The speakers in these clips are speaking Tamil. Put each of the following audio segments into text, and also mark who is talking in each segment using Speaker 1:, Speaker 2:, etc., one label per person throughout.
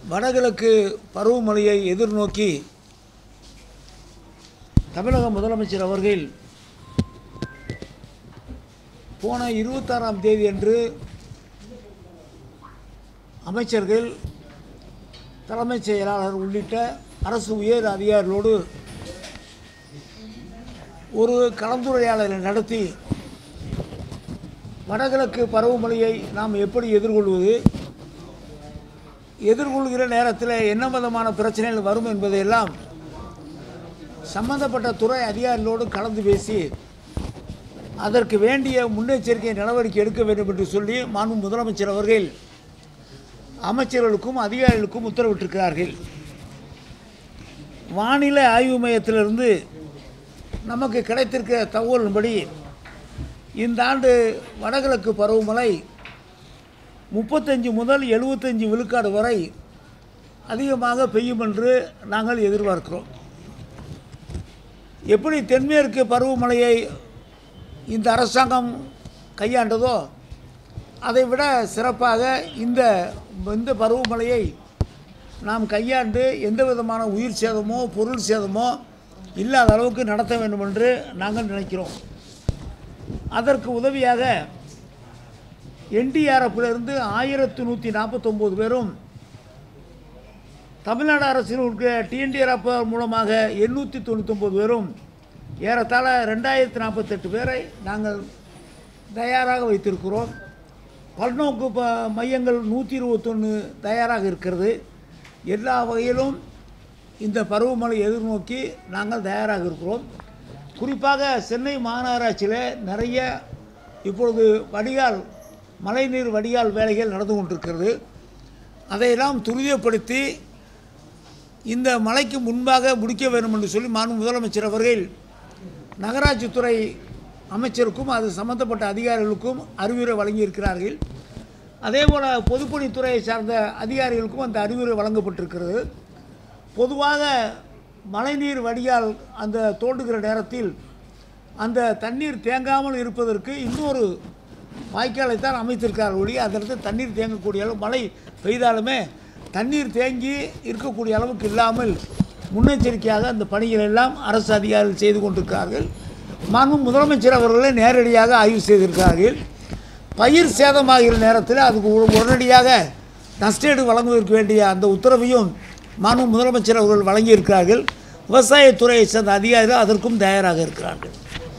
Speaker 1: வடகிழக்கு பருவமழையை எதிர்நோக்கி தமிழக முதலமைச்சர் அவர்கள் போன இருபத்தாறாம் தேதி அன்று அமைச்சர்கள் தலைமைச் செயலாளர் உள்ளிட்ட அரசு உயர் அதிகாரிகளோடு ஒரு கலந்துரையாடலை நடத்தி வடகிழக்கு பருவமழையை நாம் எப்படி எதிர்கொள்வது எதிர்கொள்கிற நேரத்தில் என்ன விதமான பிரச்சனைகள் வரும் என்பதையெல்லாம் சம்பந்தப்பட்ட துறை அதிகாரிகளோடு கலந்து பேசி அதற்கு வேண்டிய முன்னெச்சரிக்கை நடவடிக்கை எடுக்க வேண்டும் என்று சொல்லி மாண்பு முதலமைச்சர் அவர்கள் அமைச்சர்களுக்கும் அதிகாரிகளுக்கும் உத்தரவிட்டிருக்கிறார்கள் வானிலை ஆய்வு மையத்திலிருந்து நமக்கு கிடைத்திருக்கிற தகவலின்படி இந்த ஆண்டு வடகிழக்கு பருவமழை முப்பத்தஞ்சு முதல் எழுபத்தஞ்சு விழுக்காடு வரை அதிகமாக பெய்யும் என்று நாங்கள் எதிர்பார்க்கிறோம் எப்படி தென்மேற்கு பருவமழையை இந்த அரசாங்கம் கையாண்டதோ அதை விட சிறப்பாக இந்த இந்த பருவமழையை நாம் கையாண்டு எந்த விதமான உயிர் சேதமோ பொருள் சேதமோ இல்லாத அளவுக்கு நடத்த வேண்டும் என்று நாங்கள் நினைக்கிறோம் அதற்கு உதவியாக என்டிஆர்எஃப்பிலிருந்து ஆயிரத்து நூற்றி நாற்பத்தொம்போது பேரும் தமிழ்நாடு அரசில் இருக்கிற டிஎன்டிஆர்எஃப் மூலமாக எண்ணூற்றி தொண்ணூத்தொம்பது பேரும் ஏறத்தாழ ரெண்டாயிரத்தி நாற்பத்தெட்டு பேரை நாங்கள் தயாராக வைத்திருக்கிறோம் பல்நோக்கு ப மையங்கள் நூற்றி இருபத்தொன்று தயாராக இருக்கிறது எல்லா வகையிலும் இந்த பருவமழை எதிர்நோக்கி நாங்கள் தயாராக இருக்கிறோம் குறிப்பாக சென்னை மாநகராட்சியில் நிறைய இப்பொழுது வடிகால் மழைநீர் வடிகால் வேலைகள் நடந்து கொண்டிருக்கிறது அதையெல்லாம் துரிதப்படுத்தி இந்த மழைக்கு முன்பாக முடிக்க வேண்டும் என்று சொல்லி மாண்பு முதலமைச்சர் அவர்கள் நகராட்சித்துறை அமைச்சருக்கும் அது சம்பந்தப்பட்ட அதிகாரிகளுக்கும் அறிவுரை வழங்கியிருக்கிறார்கள் அதே போல் பொதுப்பணித்துறையை சார்ந்த அதிகாரிகளுக்கும் அந்த அறிவுரை வழங்கப்பட்டிருக்கிறது பொதுவாக மழைநீர் வடிகால் அந்த தோண்டுகிற நேரத்தில் அந்த தண்ணீர் தேங்காமல் இருப்பதற்கு இன்னொரு வாய்க்காலைத்தான் அமைத்திருக்கார் ஒளி அந்த இடத்துல தண்ணீர் தேங்கக்கூடிய அளவு மழை பெய்தாலுமே தண்ணீர் தேங்கி இருக்கக்கூடிய அளவுக்கு இல்லாமல் முன்னெச்சரிக்கையாக அந்த பணிகள் எல்லாம் அரசு அதிகாரிகள் செய்து கொண்டிருக்கிறார்கள் மாண்பு முதலமைச்சர் அவர்களை நேரடியாக ஆய்வு செய்திருக்கிறார்கள் பயிர் சேதமாகிற நேரத்தில் அதுக்கு உ- உடனடியாக நஷ்டீடு வழங்குவதற்கு வேண்டிய அந்த உத்தரவையும் மாண்பு முதலமைச்சர் அவர்கள் வழங்கியிருக்கிறார்கள் விவசாயத்துறையை சேர்ந்த அதிகாரிகள் அதற்கும் தயாராக இருக்கிறார்கள்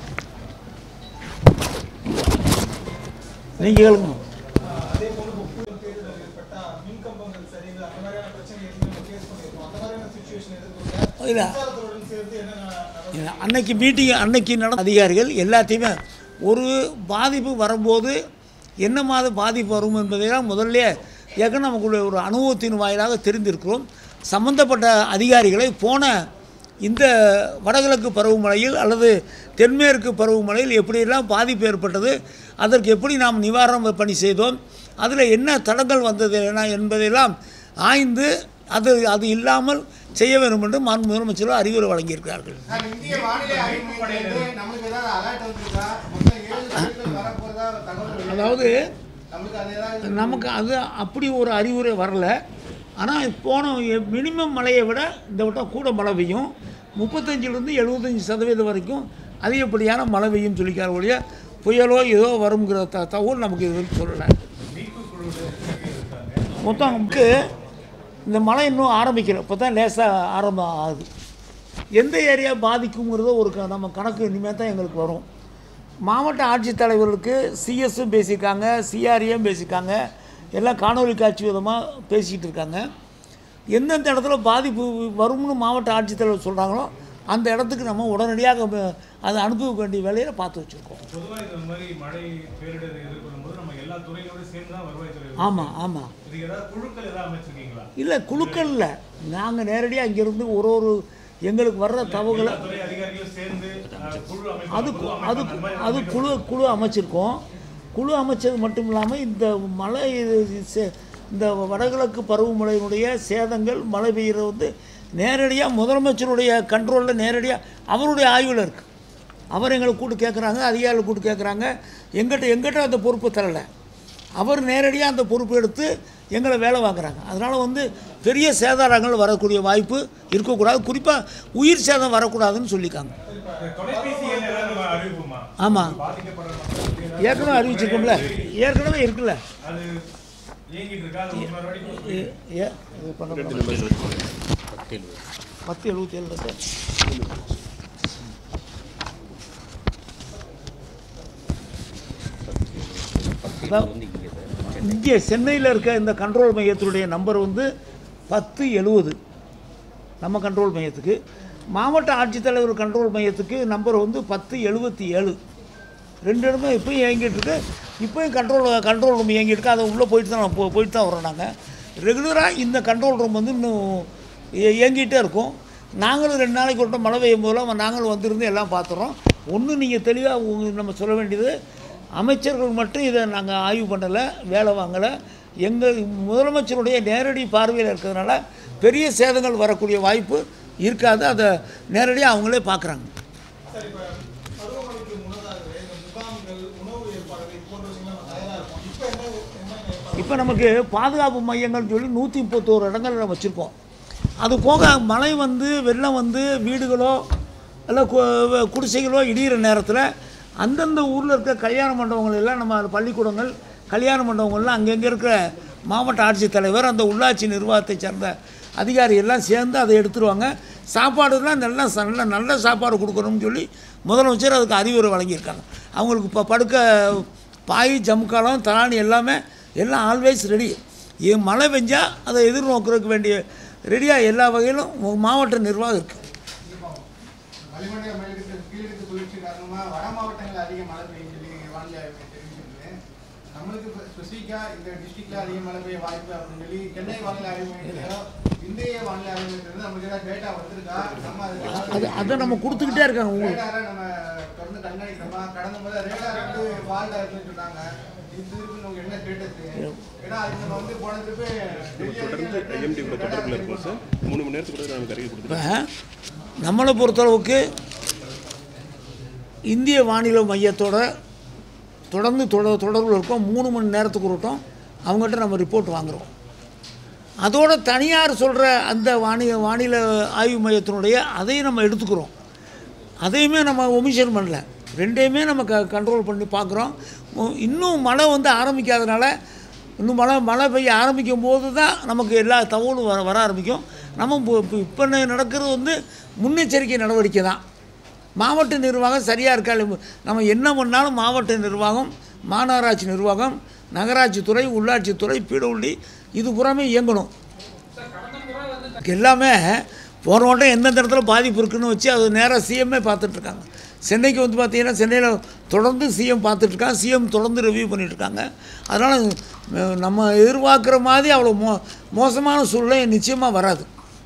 Speaker 1: நீங்கள் கேளுங்க
Speaker 2: அதே போல இப்போ புயல் பேரிடர் ஏற்பட்டா மின் கம்பங்கள் சரிந்து அந்த மாதிரியான பிரச்சனை ஏற்கனவே நம்ம ஃபேஸ் பண்ணியிருக்கோம் அந்த மாதிரியான சுச்சுவேஷன் எதிர்கொள்ள
Speaker 1: இல்லை
Speaker 2: மின்சாரத்துறையுடன் சேர்ந்து என்னென்ன நடவடிக்கை
Speaker 1: அன்னைக்கு மீட்டிங் அன்னைக்கு நடந்த அதிகாரிகள் எல்லாத்தையுமே ஒரு பாதிப்பு வரும்போது என்ன மாதிரி பாதிப்பு வரும் என்பதையெல்லாம் முதல்ல ஏற்கனவே நமக்குள்ள ஒரு அனுபவத்தின் வாயிலாக தெரிந்திருக்கிறோம் சம்பந்தப்பட்ட அதிகாரிகளை போன இந்த வடகிழக்கு பருவமழையில் அல்லது தென்மேற்கு பருவமழையில் எப்படியெல்லாம் பாதிப்பு ஏற்பட்டது அதற்கு எப்படி நாம் நிவாரண பணி செய்தோம் அதில் என்ன தடங்கள் வந்தது என்ன என்பதையெல்லாம் ஆய்ந்து அது அது இல்லாமல் செய்ய வேண்டும் என்று மாண்பு முதலமைச்சர் அறிவுரை வழங்கியிருக்கிறார்கள்
Speaker 3: சார், இந்திய வானிலை ஆய்வு மையத்திலிருந்து நம்மளுக்கு ஏதாவது அலர்ட் வந்திருக்கா மொத்தம் ஏழு புயல்கள் வரப்போறதா தகவல் வெளியாகுது.
Speaker 1: அதாவது
Speaker 3: நம்மளுக்கு அது ஏதாவது
Speaker 1: நமக்கு அது அப்படி ஒரு அறிவுரை வரல ஆனால் போன மினிமம் மழையை விட இந்த வட்டம் கூட மழை பெய்யும் முப்பத்தஞ்சிலிருந்து எழுபத்தஞ்சி சதவீதம் வரைக்கும் அதிகப்படியான மழை பெய்யும் சொல்லிக்கார ஒழிய புயலோ ஏதோ வருங்கிற த தகவல் நமக்கு இது வரைக்கும் சொல்லலை மொத்தம் நமக்கு இந்த மழை இன்னும் ஆரம்பிக்கல இப்போ தான் லேசாக ஆரம்பம் ஆகுது எந்த ஏரியா பாதிக்குங்கிறத ஒரு க- நம்ம கணக்கு இனிமேல் தான் எங்களுக்கு வரும் மாவட்ட ஆட்சித்தலைவர்களுக்கு சிஎஸும் பேசியிருக்காங்க சிஆர்ஏயும் பேசியிருக்காங்க எல்லாம் காணொலி காட்சி விதமாக பேசிக்கிட்டு இருக்காங்க எந்தெந்த இடத்துல பாதிப்பு வரும்னு மாவட்ட ஆட்சித்தலைவர் சொல்கிறாங்களோ அந்த இடத்துக்கு நம்ம உடனடியாக ம- அதை அனுப்ப வேண்டிய வேலையை பார்த்து வச்சுருக்கோம்
Speaker 4: பொதுவாக இந்த மாதிரி மழை பேரிடர் எதிர்கொள்ளும் போது நம்ம எல்லா துறைகளோட சேர்ந்து தான் வருவாய்த்துறை இருக்கு.
Speaker 1: ஆமாம் ஆமாம்
Speaker 4: இதுக்கு ஏதாவது குழுக்கள் ஏதாவது அமைச்சிருக்கீங்களா
Speaker 1: இல்லை குழுக்கள் இல்லை நாங்கள் நேரடியாக இங்கேருந்து ஒரு ஒரு எங்களுக்கு வர்ற தகவலை
Speaker 4: எல்லா துறை அதிகாரிகளும் சேர்ந்து அஹ், குழு அமைப்பாங்க,
Speaker 1: அது
Speaker 4: பொது
Speaker 1: அது
Speaker 4: அமைப்பாங்க, அந்த மாதிரி
Speaker 1: அது குழு குழு அமைச்சிருக்கோம் குழு அமைச்சது மட்டும் இல்லாமல் இந்த மழை இது சே- இந்த வடகிழக்கு பருவமழையினுடைய சேதங்கள் மழை பெய்கிறது வந்து நேரடியாக முதலமைச்சருடைய கண்ட்ரோலில் நேரடியாக அவருடைய ஆய்வில் இருக்குது அவர் எங்களை கூப்பிட்டு கேட்குறாங்க அதிகாரிகள் கூப்பிட்டு கேட்குறாங்க எங்கிட்ட எங்கிட்ட அந்த பொறுப்பு தரலை அவர் நேரடியாக அந்த பொறுப்பு எடுத்து எங்களை வேலை வாங்குறாங்க அதனால் வந்து பெரிய சேதாரங்கள் வரக்கூடிய வாய்ப்பு இருக்கக்கூடாது குறிப்பாக உயிர் சேதம் வரக்கூடாதுன்னு சொல்லியிருக்காங்க
Speaker 4: இந்த தொலைபேசி எண் ஏதாவது நம்ம அறிவிப்போமா
Speaker 1: ஆமாம்
Speaker 4: பாதிக்கப்படுற மக்களுக்கு
Speaker 1: ஏற்கனவே அறிவிச்சிருக்கோம்ல ஏற்கனவே இருக்குல்ல
Speaker 4: அது இயங்கிட்டு இருக்கா அது ஒரு மறுபடியும்
Speaker 1: ஏ- ஏ- இது பண்ண முடியாது. பத்து எழுபத்தி ஏழு இருக்கு இங்கே சென்னையில் இருக்க இந்த கண்ட்ரோல் மையத்தினுடைய நம்பர் வந்து பத்து எழுபது நம்ம கண்ட்ரோல் மையத்துக்கு மாவட்ட ஆட்சித்தலைவர் கண்ட்ரோல் மையத்துக்கு நம்பர் வந்து பத்து எழுபத்தி ஏழு ரெண்டு இடமும் இப்போயும் இயங்கிட்டு இருக்கு இப்போயும் கண்ட்ரோல் கண்ட்ரோல் ரூம் இயங்கிட்டு இருக்கு அதை உள்ளே போயிட்டு தான் போ போயிட்டு தான் வரோம் நாங்கள் ரெகுலராக இந்த கண்ட்ரோல் ரூம் வந்து இன்னும் இய- இயங்கிட்டே இருக்கும் நாங்களும் ரெண்டு நாளைக்கு ஒரு மழை பெய்யும் போதெல்லாம் நாங்களும் வந்திருந்து எல்லாம் பார்த்துறோம் ஒன்றும் நீங்கள் தெளிவாக நம்ம சொல்ல வேண்டியது அமைச்சர்கள் மட்டும் இதை நாங்கள் ஆய்வு பண்ணலை வேலை வாங்கலை எங்கள் முதலமைச்சருடைய நேரடி பார்வையில் இருக்கிறதுனால பெரிய சேதங்கள் வரக்கூடிய வாய்ப்பு இருக்காது அதை நேரடியாக அவங்களே பார்க்குறாங்க
Speaker 2: சார் இப்போ பருவமழைக்கு முன்னதாகவே இந்த முகாம்கள் உணவு ஏற்பாடுகள் இது போன்ற விஷயங்கள் நம்ம தயாராக இருக்கும் இப்போ என்ன என்ன ஏற்பாடு
Speaker 1: இப்போ நமக்கு பாதுகாப்பு மையங்கள்னு சொல்லி நூற்றி முப்பத்தோரு இடங்கள் நம்ம வச்சுருக்கோம் அது போக மழை வந்து வெள்ளம் வந்து வீடுகளோ இல்லை கு- குடிசைகளோ இடிகிற நேரத்தில் அந்தந்த ஊரில் இருக்க கல்யாண மண்டபங்கள் எல்லாம் நம்ம பள்ளிக்கூடங்கள் கல்யாண மண்டபங்கள்லாம் அங்கங்கே இருக்கிற மாவட்ட ஆட்சித்தலைவர் அந்த உள்ளாட்சி நிர்வாகத்தை சேர்ந்த அதிகாரி எல்லாம் சேர்ந்து அதை எடுத்துருவாங்க சாப்பாடுலாம் நல்ல ச- நல்ல நல்ல சாப்பாடு கொடுக்கணும்னு சொல்லி முதலமைச்சர் அதுக்கு அறிவுரை வழங்கியிருக்காங்க அவங்களுக்கு இப்போ படுக்க பாய் ஜம்காலம் தலானி எல்லாமே எல்லாம் ஆல்வேஸ் ரெடி மழை பெஞ்சா அதை எதிர்நோக்கிறதுக்கு வேண்டிய ரெடியாக எல்லா வகையிலும் மாவட்ட நிர்வாகம் இருக்குது
Speaker 3: வளிமண்டல மேலடுக்கு கீழடுக்கு சுழற்சி காரணமா வட மாவட்டங்கள்ல அதிக மழை பெய்யும் சொல்லி வானிலை ஆய்வு தெரிவிச்சிருக்கு நம்மளுக்கு ஸ்பெசிஃபிக்கா இந்த டிஸ்ட்ரிக்ட்ல அதிக மழை பெய்ய வாய்ப்பு அப்படின்னு சொல்லி சென்னை வானிலை ஆய்வு மையத்திலயோ இந்திய வானிலை ஆய்வு மையத்திலிருந்து நமக்கு ஏதாவது டேட்டா வந்திருக்கா நம்ம அதுக்கு
Speaker 1: அது அதை நம்ம கொடுத்துக்கிட்டே இருக்காங்க உங்களுக்கு
Speaker 3: ரேடாரை நம்ம தொடர்ந்து கண்காணிக்கிறோமா கடந்த முறை ரேடார் வந்து ஃபால்ட் ஆயிருக்குன்னு சொன்னாங்க இது இருக்கு நமக்கு என்ன ஸ்டேட்டஸ் ஏன்னா அது நம்ம வந்து போன திருப்பி
Speaker 5: தொடர்ந்து ஐஎம்டி கூட தொடர்பில் இருக்கோம் சார் மூணு மணி நேரத்துக்கு கூட நாங்கள் அறிக்கை கொடுத்துருக்கோம்
Speaker 1: இப்போ நம்மளை பொறுத்தளவுக்கு இந்திய வானிலை மையத்தோட தொடர்ந்து தொடர் தொடர்பில் இருக்கோம் மூணு மணி நேரத்துக்கு ஒரு வட்டம் அவங்ககிட்ட நம்ம ரிப்போர்ட் வாங்குகிறோம் அதோட தனியார் சொல்கிற அந்த வானிலை வானிலை ஆய்வு மையத்தினுடைய அதையும் நம்ம எடுத்துக்கிறோம் அதையுமே நம்ம ஒமிஷன் பண்ணல ரெண்டையுமே நம்ம க கண்ட்ரோல் பண்ணி பார்க்குறோம் உ- இன்னும் மழை வந்து ஆரம்பிக்காதனால இன்னும் மழை மழை பெய்ய ஆரம்பிக்கும் போது தான் நமக்கு எல்லா தகவலும் வர வர ஆரம்பிக்கும் நம்ம இப்போ நடக்கிறது வந்து முன்னெச்சரிக்கை நடவடிக்கை தான் மாவட்ட நிர்வாகம் சரியாக இருக்கா இல்லையா? நம்ம என்ன பண்ணாலும் மாவட்ட நிர்வாகம் மாநகராட்சி நிர்வாகம் நகராட்சி துறை உள்ளாட்சி துறை பீடவுள்ளி இது புறமே இயங்கணும் எல்லாமே போன வட்டம் எந்தெந்த இடத்துல பாதிப்பு இருக்குன்னு வச்சு அது நேராக சிஎம்மே பார்த்துட்ருக்காங்க சென்னைக்கு வந்து பார்த்தீங்கன்னா சென்னையில் தொடர்ந்து சிஎம் பார்த்துட்ருக்காங்க சிஎம் தொடர்ந்து ரிவ்யூ பண்ணிகிட்ருக்காங்க அதனால் நம்ம எதிர்பார்க்குற மாதிரி அவ்வளோ மோ மோசமான சூழ்நிலை நிச்சயமாக வராது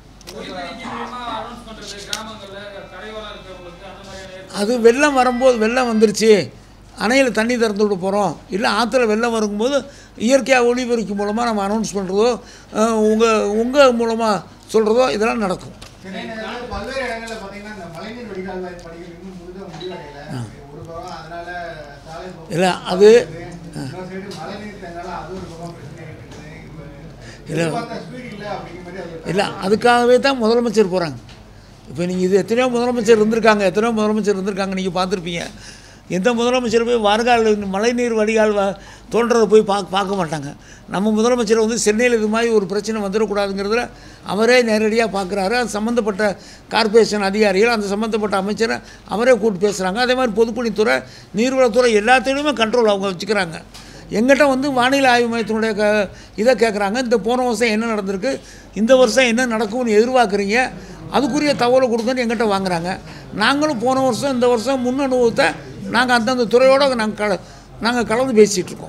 Speaker 1: அது வெள்ளம் வரும்போது வெள்ளம் வந்துருச்சு அணையில் தண்ணி திறந்து விட போகிறோம் இல்லை ஆற்றுல வெள்ளம் வரும்போது இயற்கையாக ஒளிபெருக்கி மூலமாக நம்ம அனௌன்ஸ் பண்ணுறதோ உங்கள் உங்கள் மூலமாக சொல்கிறதோ இதெல்லாம் நடக்கும்
Speaker 3: சென்னை நகரில் பல்வேறு இடங்கள்ல பாத்தீங்கன்னா இந்த மழைநீர் வடிகால் பணிகள் இன்னும் முழுத முடிவடையல ஒரு பக்கம் அதனால சாலை போக்குவரத்து
Speaker 1: இல்லை அது
Speaker 3: இன்னொரு சைடு மழைநீர் தேங்கால அது ஒரு பக்கம் பிரச்சனை இருக்குது இப்ப
Speaker 1: இல்ல.
Speaker 3: எதிர்பார்த்த ஸ்பீட் இல்லை அப்படிங்கிற மாதிரி அது
Speaker 1: இல்லை அதுக்காகவே தான் முதலமைச்சர் போகிறாங்க இப்போ நீங்கள் இது எத்தனையோ முதலமைச்சர் இருந்திருக்காங்க எத்தனையோ முதலமைச்சர் இருந்திருக்காங்க நீங்கள் பார்த்துருப்பீங்க எந்த முதலமைச்சர் போய் வார்கால் மழைநீர் வடிகால் வ தோன்றதை போய் பார்க்க பார்க்க மாட்டாங்க நம்ம முதலமைச்சர் வந்து சென்னையில் இது மாதிரி ஒரு பிரச்சனை வந்துடக்கூடாதுங்கிறதுல அவரே நேரடியாக பார்க்குறாரு அது சம்மந்தப்பட்ட கார்ப்பரேஷன் அதிகாரிகள் அந்த சம்மந்தப்பட்ட அமைச்சரை அவரே கூப்பிட்டு பேசுகிறாங்க அதே மாதிரி பொதுப்பணித்துறை நீர்வளத்துறை எல்லாத்தையுமே கண்ட்ரோல் அவங்க வச்சுக்கிறாங்க எங்கிட்ட வந்து வானிலை ஆய்வு மையத்தினுடைய க இதை கேட்குறாங்க இந்த போன வருஷம் என்ன நடந்திருக்கு இந்த வருஷம் என்ன நடக்கும்னு எதிர்பார்க்குறீங்க அதுக்குரிய தகவலை கொடுங்கன்னு எங்கிட்ட வாங்குறாங்க நாங்களும் போன வருஷம் இந்த வருஷம் முன் அனுபவத்தை நாங்கள் அந்தந்த துறையோடு நாங்கள் கல நாங்கள் கலந்து பேசிகிட்டு இருக்கோம்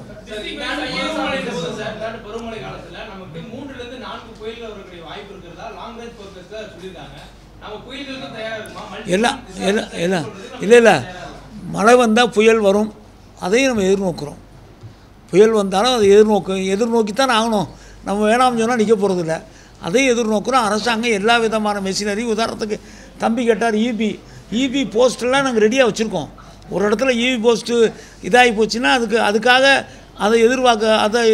Speaker 6: சார் பருவமழை காலத்துல நமக்கு மூன்றுல இருந்து நான்கு புயல்கள் வரக்கூடிய வாய்ப்பு இருக்கிறதா லாங் ரேஞ்ச் ஃபோர்காஸ்ட்ல சொல்லியிருக்காங்க நம்ம புயல்களுக்கு தயாரா இருக்குமா Multi-
Speaker 1: எல்லாம் எல்லாம் எல்லாம் இல்லை இல்லை மழை வந்தால் புயல் வரும் அதையும் நம்ம எதிர்நோக்குறோம் புயல் வந்தாலும் அதை எதிர்நோக்க எதிர்நோக்கித்தான் ஆகணும் நம்ம வேணாம்னு சொன்னால் நிற்க போகிறதில்ல அதையும் எதிர்நோக்குறோம் அரசாங்கம் எல்லா விதமான மெஷினரி உதாரணத்துக்கு தம்பி கேட்டார் இபி இபி போஸ்டெல்லாம் நாங்கள் ரெடியாக வச்சுருக்கோம் ஒரு இடத்துல இபி போஸ்ட்டு இதாகி போச்சுன்னா அதுக்கு அதுக்காக அதை எதிர்பார்க்க அதை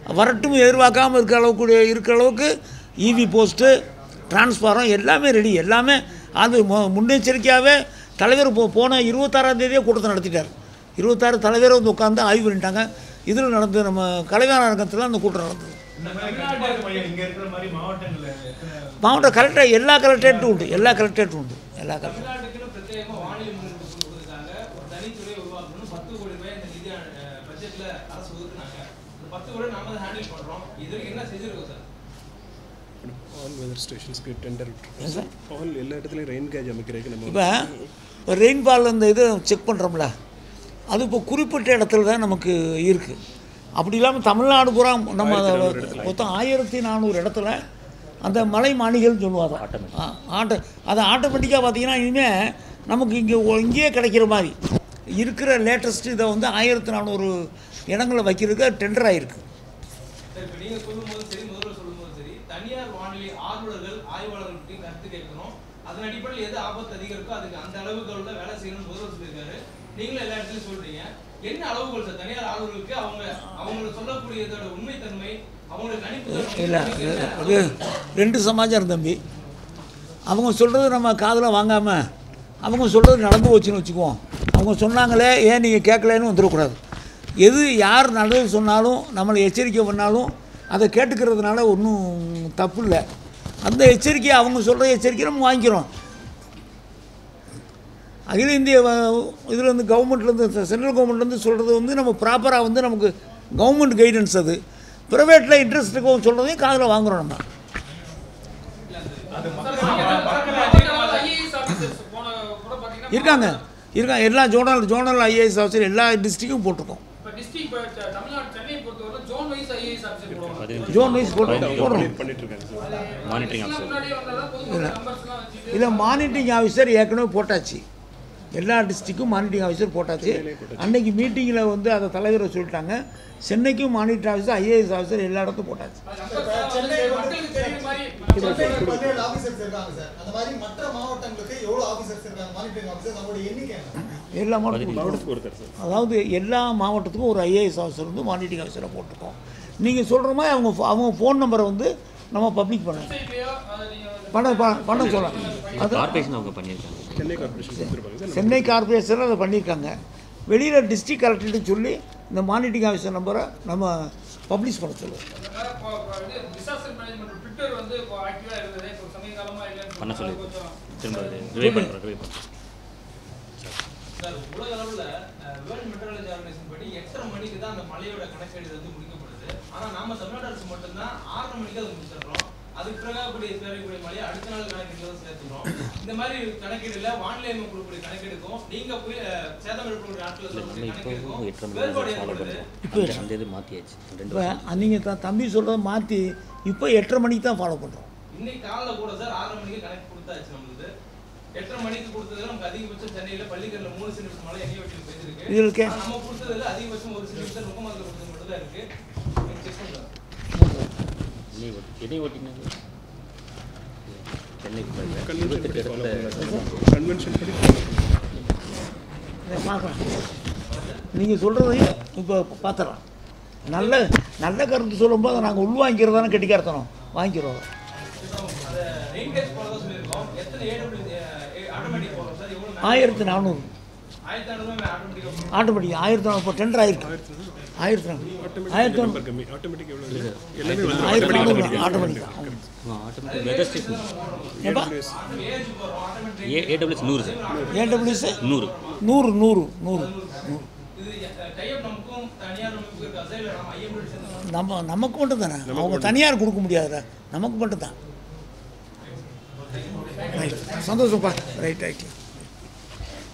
Speaker 1: வரட்டும் எதிர்பார்க்காம இருக்கிற அளவுக்கு இருக்கிற அளவுக்கு இவி போஸ்ட்டு டிரான்ஸ்ஃபாரம் எல்லாமே ரெடி எல்லாமே அது மு- முன்னெச்சரிக்கையாகவே தலைவர் போ போன இருபத்தாறாம் தேதியே கூட்டத்தை நடத்திட்டார் இருபத்தாறு தலைவரை வந்து உட்காந்து ஆய்வு பண்ணிட்டாங்க இதில் நடந்து நம்ம கலைவாணர் அரங்கத்தில் அந்த கூட்டம் நடந்தது
Speaker 4: இந்த மாதிரி கட்டுப்பாட்டு மையம் இங்க இருக்கிற மாதிரி மாவட்டங்கள்ல எத்தனை
Speaker 1: மாவட்ட கலெக்டர் எல்லா கலெக்டரேட்டும் உண்டு எல்லா கலெக்டரேட்டும் உண்டு எல்லா கலெக்டர்
Speaker 6: தமிழ்நாட்டுக்குன்னு பிரத்யேகமா வானிலை முன்னெடுப்பு குழு கொடுத்திருக்காங்க ஒரு தனித்துறை உருவாக்கணும் பத்து கோடி ரூபாய் இந்த நிதி அஹ், பட்ஜெட்ல அரசு ஒதுக்குனாங்க இந்த பத்து கோடி நாம தான் ஹேண்டில் பண்றோம் இது வரைக்கும் என்ன செஞ்சிருக்கோம் சார்
Speaker 5: ஆல் வெதர் ஸ்டேஷன்ஸ்க்கு டெண்டர் ஆல் எல்லா இடத்துலையும் ரெயின் கேஜ் அமைக்கிறதுக்கு நம்ம
Speaker 1: இப்போ ரெயின்பால் அந்த இது செக் பண்ணுறோம்ல அது இப்போ குறிப்பிட்ட இடத்துல தான் நமக்கு இருக்குது அப்படி இல்லாமல் தமிழ்நாடு பூரா நம்ம மொத்தம் ஆயிரத்தி நானூறு இடத்துல அந்த மலை மாணிகள்னு சொல்லுவாங்க ஆட்டோ அது ஆட்டோமேட்டிக்காக பார்த்தீங்கன்னா இனிமேல் நமக்கு இங்கே இங்கேயே கிடைக்கிற மாதிரி இருக்கிற லேட்டஸ்ட் இதை வந்து ஆயிரத்தி நானூறு இடங்களை வைக்கிறதுக்கு டெண்டர் ஆகிருக்கு
Speaker 6: சார் இப்போ நீங்க சொல்லும்போது சரி முதல்வர் சொல்லும்போது சரி தனியார் வானிலை ஆர்வலர்கள் ஆய்வாளர்கள்ட்டையும் கருத்து கேட்கணும் அதன் அடிப்படையில் எது ஆபத்து அதிகம் இருக்கோ அதுக்கு அந்த அளவுகளோட வேலை செய்யணும்னு முதல்வர் சொல்லியிருக்காரு நீங்களும் எல்லா இடத்துலையும் சொல்றீங்க என்ன அளவுகள் சார் தனியார் ஆர்வலர்களுக்கு அவங்க அவங்க சொல்லக்கூடியதோட உண்மைத்தன்மை அவங்களுக்கு கணிப்பு
Speaker 1: இல்லை அது ரெண்டு சமாச்சாரம் தம்பி அவங்க சொல்கிறது நம்ம காதில் வாங்காமல் அவங்க சொல்கிறது நடந்து போச்சுன்னு வச்சுக்குவோம் அவங்க சொன்னாங்களே ஏன் நீங்கள் கேட்கலன்னு வந்துடக்கூடாது எது யார் நல்லது சொன்னாலும் நம்மளை எச்சரிக்கை பண்ணாலும் அதை கேட்டுக்கிறதுனால ஒன்றும் தப்பு இல்லை அந்த எச்சரிக்கையை அவங்க சொல்கிற எச்சரிக்கை நம்ம வாங்கிக்கிறோம் அகில இந்திய இதில் வந்து கவர்மெண்ட்லேருந்து சென்ட்ரல் கவர்மெண்ட்லேருந்து சொல்கிறது வந்து நம்ம ப்ராப்பராக வந்து நமக்கு கவர்மெண்ட் கைடன்ஸ் அது ப்ரைவேட்டில் இன்ட்ரெஸ்ட் இருக்கவங்க சொல்கிறதையும் காதில் வாங்குறோம் நம்ம
Speaker 7: ஐஏஎஸ் ஆஃபீஸர்ஸ் போன கூட பார்த்தீங்கன்னா
Speaker 1: இருக்காங்க இருக்காங்க எல்லா ஜோனல் ஜோனல் ஐஏஎஸ் ஆஃபீஸர் எல்லா டிஸ்ட்ரிக்டும் போட்டிருக்கோம்
Speaker 7: இப்போ டிஸ்ட்ரிக்ட் இப்போ த- தமிழ்நாடு சென்னை பொறுத்தவரை ஜோன் வைஸ் ஐஏஎஸ் ஆஃபீஸர் போடுவாங்க
Speaker 1: ஜோன் வைஸ் போட்டுருக்கோம் போடுறோம்
Speaker 5: பண்ணிட்டு இருக்காங்க சார்
Speaker 8: மானிட்டரிங்
Speaker 7: எல்லாம்
Speaker 8: ஆஃபீஸர்
Speaker 7: முன்னாடியே வந்தால் பொதுமக்கள் நம்பர்ஸ்லாம் வச்சுட்டு
Speaker 1: இல்லை மானிட்டரிங் ஆஃபீஸர் ஏற்கனவே போட்டாச்சு எல்லா டிஸ்ட்ரிக்கும் மானிட்டரிங் ஆஃபீஸர் போட்டாச்சு அன்னைக்கு மீட்டிங்கில் வந்து அதை தலைவரை சொல்லிட்டாங்க சென்னைக்கும் மானிட்டர் ஆஃபீஸர் ஐஏஎஸ் ஆஃபீஸர் எல்லா இடத்தும் போட்டாச்சு
Speaker 2: சென்னை
Speaker 7: மக்களுக்கு தெரியுற மாதிரி
Speaker 2: சென்னையில் பதினேழு ஆபீசர்ஸ் இருக்காங்க சார் அந்த மாதிரி மற்ற மாவட்டங்களுக்கு எவ்வளவு ஆபீசர்ஸ் இருக்காங்க மானிட்டரிங் ஆபீசர்ஸ் அவங்களோட எண்ணிக்கை என்ன
Speaker 1: எல்லா மாவட்டத்துக்கும்
Speaker 5: மாவட்டத்துக்கு ஒருத்தர் சார்
Speaker 1: அதாவது எல்லா மாவட்டத்துக்கும் ஒரு ஐஏஎஸ் ஆஃபீஸர் வந்து மானிட்டரிங் ஆஃபீஸரை போட்டிருக்கோம் நீங்கள் சொல்கிற மாதிரி அவங்க ஃபோ- அவங்க ஃபோன் நம்பரை வந்து நம்ம பப்ளிக் பண்ணணும்
Speaker 7: வெப்சைட்லயோ அதை நீங்கள்
Speaker 1: பண்ண ப- பண்ண சொல்லலாம் அது
Speaker 8: கார்பரேஷன் அவங்க பண்ணியிருக்காங்க
Speaker 5: சென்னை கார்பரேஷன் கொடுத்துருப்பாங்க சார்
Speaker 1: சென்னை கார்பரேஷன் அதை பண்ணியிருக்காங்க வெளியில் டிஸ்ட்ரிக்ட் கலெக்டர்கிட்ட சொல்லி இந்த மானிட்டரிங் ஆஃபீஸர் நம்பரை நம்ம பப்ளிஷ் பண்ண சொல்லுவோம்
Speaker 7: வேற இப்போ இப்போ இது டிசாஸ்டர் மேனேஜ்மெண்ட் ட்விட்டர் வந்து இப்போ ஆக்டிவாக இருந்தது இப்போ சமீப காலமாக இல்லைன்னு
Speaker 8: பண்ண சொல்லி
Speaker 7: கொஞ்சம்
Speaker 8: திரும்ப ரிவை பண்ணுறோம் ரிவை பண்ணுறோம்
Speaker 6: சார் உலக அளவுல வேர்ல்ட் மெட்ரலஜி ஆர்கனைசேஷன் படி எட்டரை மணிக்கு தான் அந்த மழையோட கணக்கெடு வந்து முடிக்கப்படுது ஆனா நாம தமிழ்நாடு அரசு மட்டும்தான் ஆறரை மணிக்கு அதை முடிச்சிடுறோம் அதுக்கு பிறகு கூடிய சேரக்கூடிய மழையை அடுத்த நாள் கணக்கெடுல தான் சேர்த்துக்கிறோம் இந்த மாதிரி கணக்கீடுல வானிலை அமைப்பு கொடுக்கக்கூடிய கணக்கெடுக்கும் நீங்க போய் அஹ், சேதம் ஏற்படக்கூடிய நாட்கள்
Speaker 8: நம்ம
Speaker 6: சொல்லக்கூடிய
Speaker 8: இப்போ
Speaker 6: கணக்கெடுக்கும்
Speaker 8: எட்டரை மணி
Speaker 6: வேறுபாடு
Speaker 8: ஃபாலோ
Speaker 6: ஏற்படுது
Speaker 8: பண்ணுறோம் அந்த- அந்த இது மாற்றியாச்சு ரெண்டு
Speaker 1: இப்போ நீங்கள் த தம்பி சொல்கிறத மாற்றி இப்போ எட்டரை மணிக்கு தான் ஃபாலோ பண்ணுறோம்
Speaker 6: இன்னைக்கு காலைல கூட சார் ஆறரை மணிக்கு கணக்கு கொடுத்தாச்சு நம்மளுக்கு எட்டரை மணிக்கு கொடுத்ததுல நமக்கு அதிகபட்சம் சென்னையில பள்ளிக்கரில் மூணு சென்டிமீட்டர் மழை எண்ணெய் வெட்டியில் பெய்திருக்கு
Speaker 1: இது இருக்கே
Speaker 6: ஆனா நம்ம கொடுத்ததுல அதிகபட்சம் ஒரு சென்டிமீட்டர் முகமதுல கொடுத்தது மட்டும் தான் இருக்கு செக் பண்ணுறோம்
Speaker 8: என்னை ஓட்டி என்னை ஓட்டினாங்க சென்னை இருபத்தெட்டு இடத்துல
Speaker 5: கன்வென்ஷன் படி
Speaker 1: இதை பார்க்கலாம் நீங்கள் சொல்கிறதையும் இப்போ பார்த்துடலாம் நல்ல நல்ல கருத்து சொல்லும்போது நாங்கள் உள்வாங்கிக்கிறதானே கெட்டிக்காரத்தனம் வாங்கிக்கிறோம்
Speaker 6: அதை ரெயின் கேஸ் போகிறதா சொல்லியிருக்கோம் எத்தனை ஏடபிள்யூ ஆட்டோமேட்டிக் போகிறோம் சார் எவ்வளோ
Speaker 1: ஆயிரத்தி நானூறு
Speaker 6: ஆயிரத்தி ஐநூறுபா ஆட்டோமேட்டிக்காக
Speaker 1: ஆட்டோமேட்டிக் ஆயிரத்தி நானூறு இப்போ டெண்டர் ஆயிருக்கு ஆயிரத்தி நானூறு ஆயிரத்தி நானூறு
Speaker 5: நம்பர் கம்மி ஆட்டோமேட்டிக் எவ்வளோ இல்லை எல்லாமே வந்து
Speaker 1: ஆயிரத்தி நானூறு ஆட்டோமேட்டிக்
Speaker 8: ஆட்டோமேட்டிக் வெதர் ஸ்டேஷன்
Speaker 1: ஏப்பா
Speaker 6: ஏஜ் போகிறோம் ஆட்டோமேட்டிக்
Speaker 8: ஏ ஏடபிள்யூஎஸ் நூறு சார்
Speaker 1: ஏடபிள்யூஸ்
Speaker 8: நூறு
Speaker 1: நூறு நூறு நூறு நூறு
Speaker 6: இது டைப் நமக்கும் தனியார் நமக்கு இருக்கா சார் இல்லை நம்ம ஐஎம்டி சேர்ந்து
Speaker 1: நம்ம நமக்கு மட்டும் தானே அவங்க தனியார் கொடுக்க முடியாதுல்ல நமக்கு மட்டும் தான் ரைட் சந்தோஷம்ப்பா ரைட் ரைட்